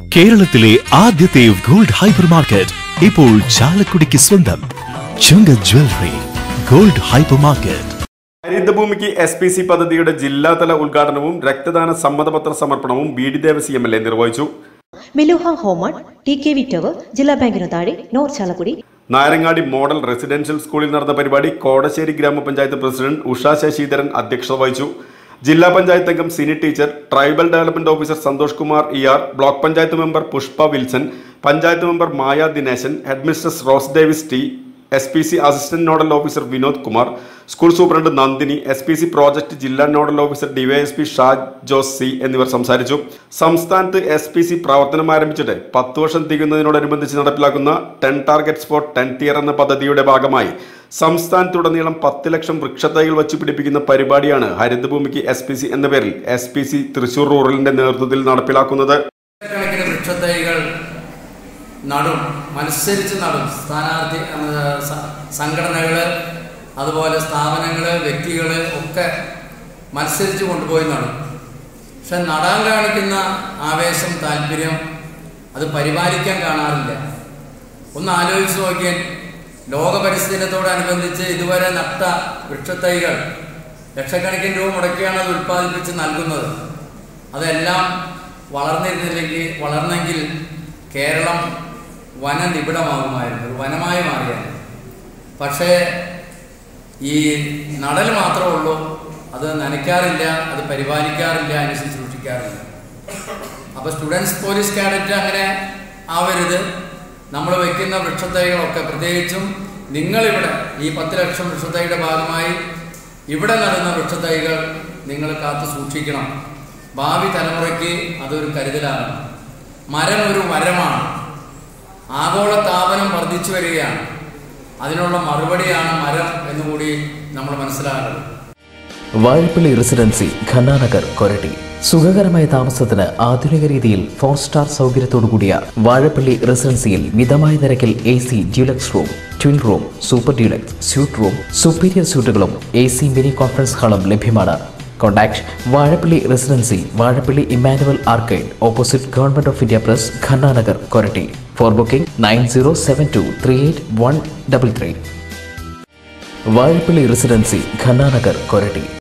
കേരളത്തിലെ ആദ്യത്തെ gold hyper market ഇപ്പോൾ ചാലക്കുടിക്ക് സ്വന്തം ചുങ്ക ജ്വല്ലറി ഗോൾഡ് ഹൈപ്പർ മാർക്കറ്റ് ഹരിതഭൂമിക്ക് എസ് പി സി പദ്ധതിയുടെ ജില്ലാതല ഉദ്ഘാടനവും രക്തദാന സമ്മതപത്ര സമർപ്പണവും B D Devasy M L A നിർവഹിച്ചു മിലുഹ ഹോമൺ ടി കെ വി ടവർ ജില്ലാ ബാങ്കിനു താഴെ north Chalakudy Narangadi model residential സ്കൂളിൽ നടന്ന പരിപാടി കോടശ്ശേരി ഗ്രാമപഞ്ചായത്ത് പ്രസിഡന്റ് ഉഷ ശശിധരൻ അധ്യക്ഷത വഹിച്ചു ജില്ലാ പഞ്ചായത്ത് അംഗം Sini teacher tribal development officer Santhosh Kumar E R block panchayat member Pushpa Wilson panchayat member Maya Dineshan headmistress Rose Davis T S P C assistant nodal officer Vinod Kumar school superintendent Nandini S P C project ജില്ലാ nodal officer DYSP Shaj Jose C എന്നിവർ സംസാരിച്ചു സംസ്ഥാനത്ത് S P C പ്രവർത്തനം ആരംഭിച്ചിട്ട് പത്ത് വർഷം തികയുന്നതിനോടനുബന്ധിച്ച് നടപ്പിലാക്കുന്ന ten targets for tenth year എന്ന പദ്ധതിയുടെ ഭാഗമായി സംസ്ഥാനത്തുടനീളം പത്ത് ലക്ഷം വൃക്ഷത്തൈകൾ വച്ചു പിടിപ്പിക്കുന്ന പരിപാടിയാണ് ഹരിതഭൂമിക്ക് എസ് പി സി എന്ന പേരിൽ എസ് പി സി തൃശൂർ റൂറലിന്റെ നേതൃത്വത്തിൽ നടപ്പിലാക്കുന്നത് കണക്കിന് വൃക്ഷത്തൈകൾ നടും മത്സരിച്ച് നടും സ്ഥാനാർത്ഥി സംഘടനകൾ അതുപോലെ സ്ഥാപനങ്ങൾ വ്യക്തികൾ ഒക്കെ മത്സരിച്ച് കൊണ്ടുപോയി നടും പക്ഷെ നടാൻ കാണിക്കുന്ന ആവേശം താല്പര്യം അത് പരിപാലിക്കാൻ കാണാറില്ല ഒന്ന് ആലോചിച്ച് നോക്കിയാൽ ലോക പരിസ്ഥിതി ദിനത്തോടനുബന്ധിച്ച് ഇതുവരെ നട്ട വൃക്ഷത്തൈകൾ ലക്ഷക്കണക്കിന് രൂപ മുടക്കിയാണ് അത് ഉൽപ്പാദിപ്പിച്ച് നൽകുന്നത് അതെല്ലാം വളർന്നിരുന്നില്ലെങ്കിൽ വളർന്നെങ്കിൽ കേരളം വനനിബിഡമാകുമായിരുന്നു ഒരു വനമായി മാറിയാണ് പക്ഷേ ഈ നടൽ മാത്രമേ ഉള്ളൂ അത് നനയ്ക്കാറില്ല അത് പരിപാലിക്കാറില്ല അതിന് സൂക്ഷിക്കാറില്ല അപ്പോൾ സ്റ്റുഡൻസ് പോലീസ് കാഡറ്റ് അങ്ങനെ ആവരുത് നമ്മൾ വയ്ക്കുന്ന വൃക്ഷത്തൈകളൊക്കെ പ്രത്യേകിച്ചും നിങ്ങളിവിടെ ഈ പത്ത് ലക്ഷം വൃക്ഷത്തൈയുടെ ഭാഗമായി ഇവിടെ നടുന്ന വൃക്ഷത്തൈകൾ നിങ്ങൾ കാത്തു സൂക്ഷിക്കണം ഭാവി തലമുറയ്ക്ക് അതൊരു കരുതലാണ് മരം ഒരു വരമാണ് ആഗോള താപനം വർദ്ധിച്ചു വരികയാണ് അതിനുള്ള മറുപടിയാണ് മരം എന്നുകൂടി നമ്മൾ മനസ്സിലാക്കുന്നത് വാഴപ്പള്ളി റെസിഡൻസി ഖന്നാനഗർ കൊരട്ടി സുഖകരമായ താമസത്തിന് ആധുനിക രീതിയിൽ ഫോർ സ്റ്റാർ സൗകര്യത്തോടുകൂടിയ വാഴപ്പള്ളി റെസിഡൻസിയിൽ മിതമായ നിരക്കിൽ A C deluxe room twin room super deluxe suite room superior സ്യൂട്ടുകളും എ സി മിനി കോൺഫറൻസ് ഹാളും ലഭ്യമാണ് contact Vazhappally residency Vazhappally Emmanuel arcade opposite government of India press Khannanagar Koratty for booking nine zero seven two three eight one double three Vazhappally residency Khannanagar Koratty